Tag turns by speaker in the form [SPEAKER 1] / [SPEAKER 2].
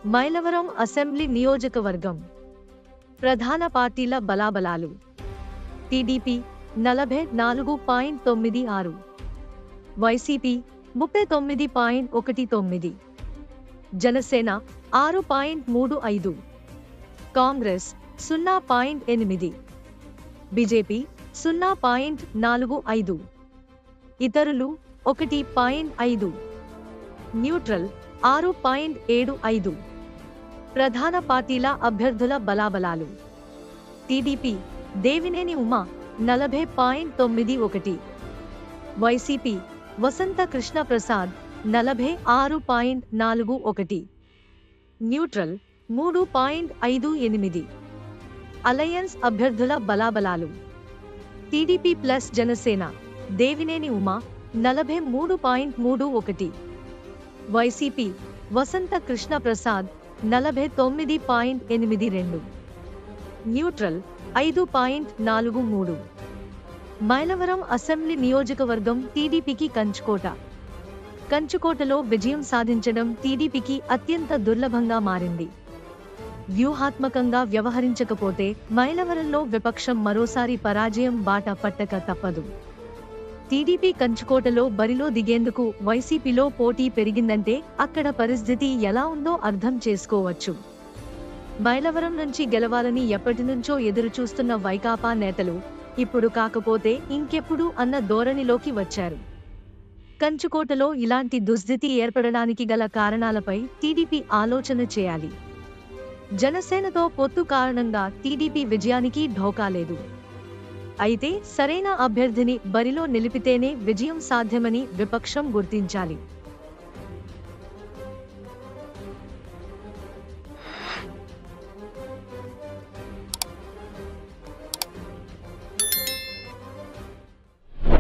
[SPEAKER 1] Mylavaram assembly నియోజకవర్గం ప్రధాన పార్టీల బలాబలాలు టీడీపీ నలభై నాలుగు పాయింట్ తొమ్మిది ఆరు వైసీపీ ముప్పై తొమ్మిది పాయింట్ ఒకటి తొమ్మిది జనసేన ఆరు పాయింట్ మూడు ఐదు కాంగ్రెస్ సున్నా పాయింట్ ఎనిమిది బీజేపీ సున్నా పాయింట్ నాలుగు ఐదు ఇతరులు ఒకటి పాయింట్ ఐదు న్యూట్రల్ ఆరు పాయింట్ ఏడు ఐదు ప్రధాన పార్టీల అభ్యర్థుల బలాబలాలు టీడీపీ దేవినేని ఉమా నలభై పాయింట్ తొమ్మిది ఒకటి వైసీపీ వసంత కృష్ణ ప్రసాద్ నలభై ఆరు పాయింట్ నాలుగు ఒకటి న్యూట్రల్ మూడు పాయింట్ ఐదు ఎనిమిది అలయన్స్ అభ్యర్థుల బలాబలాలు టీడీపీ ప్లస్ జనసేన దేవినేని ఉమా నలభై మూడు పాయింట్ మూడు ఒకటి వైసీపీ వసంత కృష్ణ ప్రసాద్ నలభై తొమ్మిది పాయింట్ ఎనిమిది రెండు న్యూట్రల్ ఐదు పాయింట్ నాలుగు మూడు మైలవరం అసెంబ్లీ నియోజకవర్గం టీడీపీకి కంచుకోట కంచుకోటలో విజయం సాధించడం టీడీపీకి అత్యంత దుర్లభంగా మారింది వ్యూహాత్మకంగా వ్యవహరించకపోతే మైలవరంలో విపక్షం మరోసారి పరాజయం బాట పట్టక తప్పదు టీడీపీ కంచుకోటలో బరిలో దిగేందుకు వైసీపీలో పోటీ పెరిగిందంటే అక్కడ పరిస్థితి ఎలా ఉందో అర్థం చేసుకోవచ్చు మైలవరం నుంచి గెలవాలని ఎప్పటినుంచో ఎదురుచూస్తున్న వైకాపా నేతలు ఇప్పుడు కాకపోతే ఇంకెప్పుడు అన్న ధోరణిలోకి వచ్చారు కంచుకోటలో ఇలాంటి దుస్థితి ఏర్పడడానికి గల కారణాలపై టీడీపీ ఆలోచన చేయాలి జనసేనతో పొత్తు కారణంగా టీడీపీ విజయానికి ఢోకా లేదు అయితే సరైన అభ్యర్థిని బరిలో నిలిపితేనే విజయం సాధ్యమని విపక్షం గుర్తించాలి